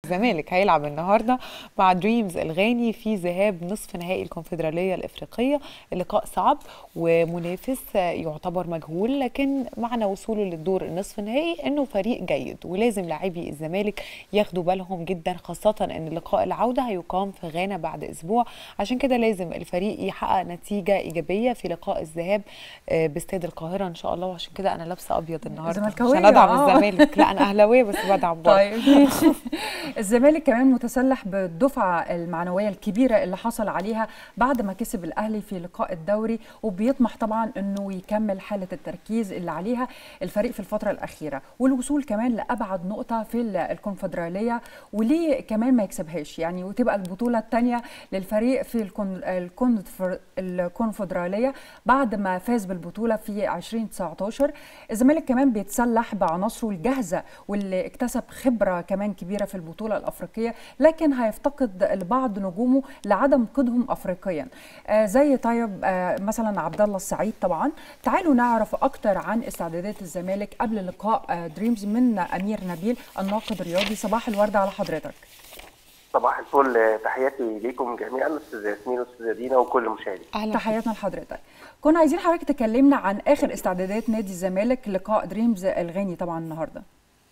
الزمالك هيلعب النهارده مع دريمز الغاني في ذهاب نصف نهائي الكونفدراليه الافريقيه اللقاء صعب ومنافس يعتبر مجهول لكن معنى وصوله للدور النصف النهائي انه فريق جيد ولازم لاعبي الزمالك ياخدوا بالهم جدا خاصه ان لقاء العوده هيقام في غانا بعد اسبوع عشان كده لازم الفريق يحقق نتيجه ايجابيه في لقاء الذهاب باستاد القاهره ان شاء الله وعشان كده انا لابسه ابيض النهارده عشان ادعم آه. الزمالك لا انا اهلاويه بس بدعم برضه طيب ماشي الزمالك كمان متسلح بالدفعه المعنويه الكبيره اللي حصل عليها بعد ما كسب الاهلي في لقاء الدوري وبيطمح طبعا انه يكمل حاله التركيز اللي عليها الفريق في الفتره الاخيره والوصول كمان لابعد نقطه في الكونفدراليه وليه كمان ما يكسبهاش يعني وتبقى البطوله الثانيه للفريق في الكون الكونفر الكونفدراليه بعد ما فاز بالبطوله في 2019 الزمالك كمان بيتسلح بعناصره الجاهزه واللي اكتسب خبره كمان كبيره في البطوله الافريقيه لكن هيفتقد لبعض نجومه لعدم قيدهم افريقيا آه زي طيب آه مثلا عبد الله السعيد طبعا تعالوا نعرف اكتر عن استعدادات الزمالك قبل لقاء آه دريمز من امير نبيل الناقد الرياضي صباح الورد على حضرتك صباح الفل تحياتي ليكم جميعا استاذ ياسمين واستاذ دينا وكل مشاهدي اهلا تحياتنا لحضرتك كنا عايزين حضرتك تكلمنا عن اخر استعدادات نادي الزمالك لقاء دريمز الغاني طبعا النهارده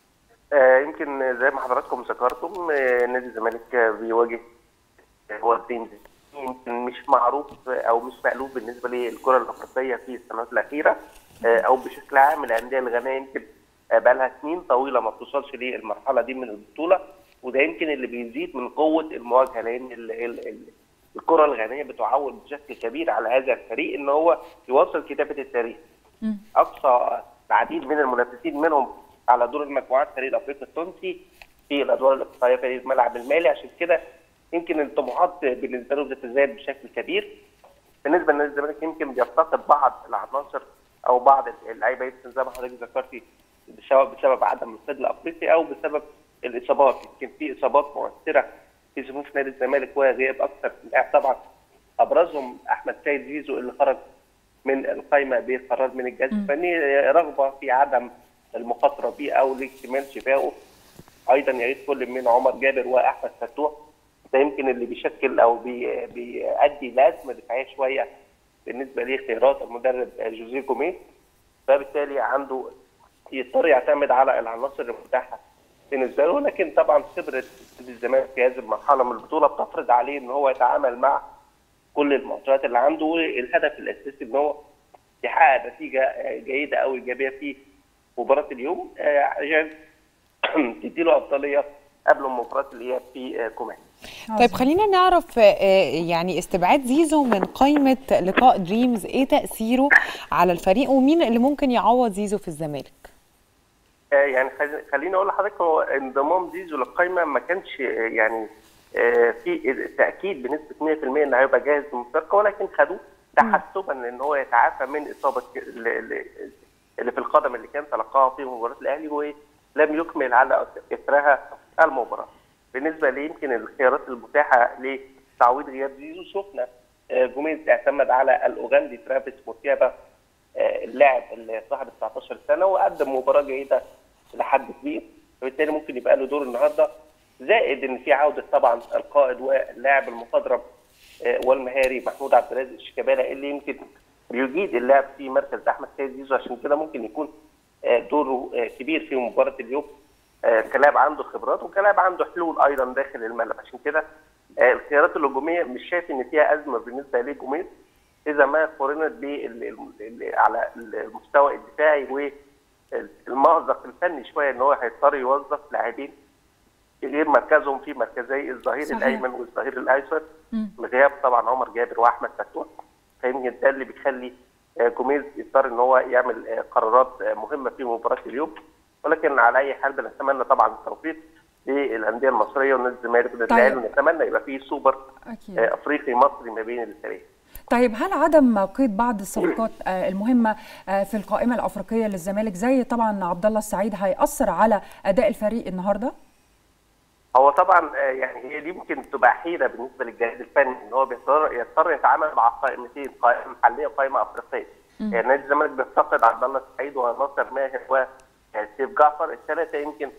آه يمكن زي ما حضراتكم ذكرتم آه نادي الزمالك بيواجه هو دريمز يمكن مش معروف او مش مألوف بالنسبه للكره الافريقيه في السنوات الاخيره آه او بشكل عام الانديه الغنيه يمكن بقى لها سنين طويله ما بتوصلش للمرحله دي من البطوله وده يمكن اللي بيزيد من قوه المواجهه لان ال ال ال الكره الغانيه بتعول بشكل كبير على هذا الفريق ان هو يواصل كتابه التاريخ. اقصى العديد من المنافسين منهم على دور المجموعات فريق الافريقي التونسي في الادوار الاقصائيه فريق الملعب المالي عشان كده يمكن الطموحات بالنسبه له بتتزايد بشكل كبير. بالنسبه لنادي الزمالك يمكن بيفتقد بعض العناصر او بعض اللعيبه يمكن زي ما حضرتك ذكرتي سواء بسبب عدم الصيد الافريقي او بسبب الاصابات يمكن في اصابات مؤثره في صفوف نادي الزمالك وغياب اكثر من لاعب طبعا ابرزهم احمد سيد زيزو اللي خرج من القائمه بقرار من الجهاز الفني رغبه في عدم المخاطره به او لاكتمال شفائه ايضا يعيد كل من عمر جابر واحمد فتوح ده يمكن اللي بيشكل او بي بيؤدي لازمه دفاعيه شويه بالنسبه لاختيارات المدرب جوزيه جوميز فبالتالي عنده يضطر يعتمد على العناصر المتاحه بالنسبه له لكن طبعا خبره الزمالك في هذه المرحله من البطوله بتفرض عليه ان هو يتعامل مع كل المعطيات اللي عنده والهدف الاساسي ان هو يحقق نتيجه جيده او ايجابيه في مباراه اليوم عشان تديله افضليه قبل مباراه الاياب في كومان. طيب خلينا نعرف يعني استبعاد زيزو من قائمه لقاء دريمز ايه تاثيره على الفريق ومين اللي ممكن يعوض زيزو في الزمالك؟ يعني خليني اقول لحضرتك هو انضمام زيزو للقائمه ما كانش يعني في تاكيد بنسبه 100% انه هيبقى جاهز للمشاركه ولكن خدوه تحسبا ان هو يتعافى من اصابه اللي في القدم اللي كان تلقاها في مباراه الاهلي ولم يكمل على اثرها المباراه. بالنسبه لي يمكن الخيارات المتاحه لتعويض غياب زيزو شفنا جوميز اعتمد على الاوغندي ترافيس موتيابا اللاعب اللي صاحب 19 سنه وقدم مباراه جيده لحد كبير فبالتالي ممكن يبقى له دور النهارده زائد ان في عوده طبعا القائد واللاعب المخضرم والمهاري محمود عبد الرازق شيكابالا اللي يمكن بيجيد اللعب في مركز احمد سيد زيزو عشان كده ممكن يكون دوره كبير في مباراه اليوم كلاعب عنده خبرات وكلاعب عنده حلول ايضا داخل الملعب عشان كده الخيارات الهجوميه مش شايف ان فيها ازمه بالنسبه لجوميز اذا ما قارنت ب على المستوى الدفاعي والمأزق الفني شويه ان هو هيضطر يوظف لاعبين غير مركزهم في مركزي الظهير صحيح. الايمن والظهير الايسر بغياب طبعا عمر جابر واحمد فتوح فيمكن ده اللي بيخلي جوميز يضطر ان هو يعمل قرارات مهمه في مباراه اليوم ولكن على اي حال بنتمنى طبعا التوفيق للانديه المصريه والنادي الزمالك والنادي الاهلي ونتمنى يبقى في سوبر أكيد. افريقي مصري ما بين الفريقين. طيب هل عدم قيد بعض الصفقات المهمه في القائمه الافريقيه للزمالك زي طبعا عبد الله السعيد هياثر على اداء الفريق النهارده؟ هو طبعا يعني هي دي ممكن تبقى حيره بالنسبه للجهاز الفني ان هو بيضطر يضطر يتعامل مع قائمتين قائمه محليه وقائمه افريقيه. يعني نادي الزمالك بيفتقد عبد الله السعيد وناصر ماهر وسيف جعفر الثلاثه يمكن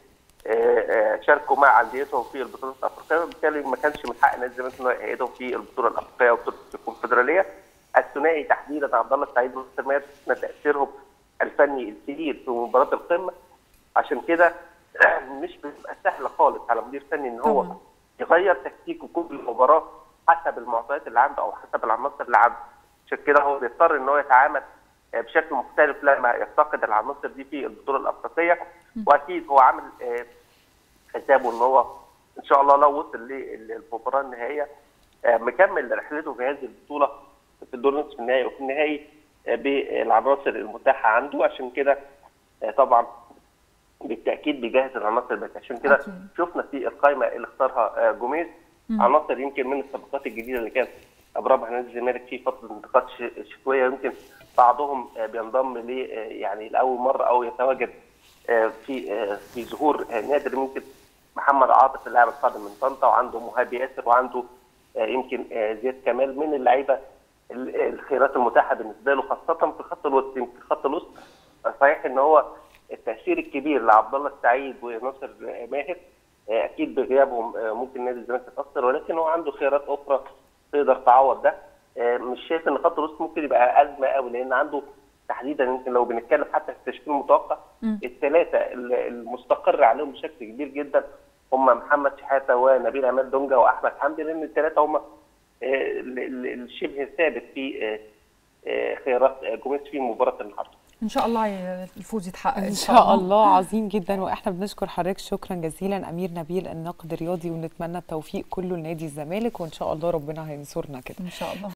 شاركوا مع انديتهم في البطولات الافريقيه وبالتالي ما كانش من حق نادي الزمالك انه يأيدهم في البطوله الافريقيه وبطوله الكونفدراليه الثنائي تحديدا عبد الله السعيد وناصر ماهر تاثيرهم الفني الكبير في مباراه القمه عشان كده مش بتبقى سهله خالص على مدير فني ان هو طبعاً. يغير تكتيكه كل مباراه حسب المعطيات اللي عنده او حسب العناصر اللي عنده عشان كده هو بيضطر ان هو يتعامل آه، بشكل مختلف لما يفتقد العناصر دي في البطوله الافريقيه واكيد هو عامل آه، حسابه ان هو ان شاء الله لو وصل للمباراه النهائيه آه، مكمل رحلته في هذه البطوله في الدور نصف النهائي وفي النهائي آه، بالعناصر المتاحه عنده عشان كده آه، طبعا بالتاكيد بيجهز العناصر بس عشان كده أكيد. شفنا في القائمه اللي اختارها آه، جوميز عناصر يمكن من الصفقات الجديده اللي كانت ابرمها نادي الزمالك في فتره الانتقالات الش- الشتويه يمكن بعضهم آه، بينضم ل آه، يعني لاول مره او يتواجد آه، في آه، في ظهور آه، نادر يمكن محمد عاطف اللاعب القادم من طنطا وعنده مهاب ياسر وعنده آه، يمكن آه، زياد كمال من اللعيبه ال- الخيارات المتاحه بالنسبه له خاصه في خط الوسط يمكن خط الوسط صحيح ان هو التاثير الكبير لعبد الله السعيد وناصر آه، ماهر آه، اكيد بغيابهم آه، ممكن نادي الزمالك يتاثر ولكن هو عنده خيارات اخرى تقدر تعوض ده آه، مش شايف ان خط الوسط ممكن يبقى ازمه قوي لان عنده تحديدا يمكن لو بنتكلم حتى في التشكيل المتوقع الثلاثه ال- المستقر عليهم بشكل كبير جدا هم محمد شحاته ونبيل عماد دونجا واحمد حمدي لان الثلاثه هم آه، ال- ال- الشبه ثابت في آه، آه، خيارات آه، جوميز في مباراه النهارده ان شاء الله ي- الفوز يتحقق ان شاء الله عظيم جدا واحنا بنشكر حضرتك شكرا جزيلا امير نبيل الناقد الرياضي ونتمنى التوفيق كله لنادي الزمالك وان شاء الله ربنا هينصرنا كده ان شاء الله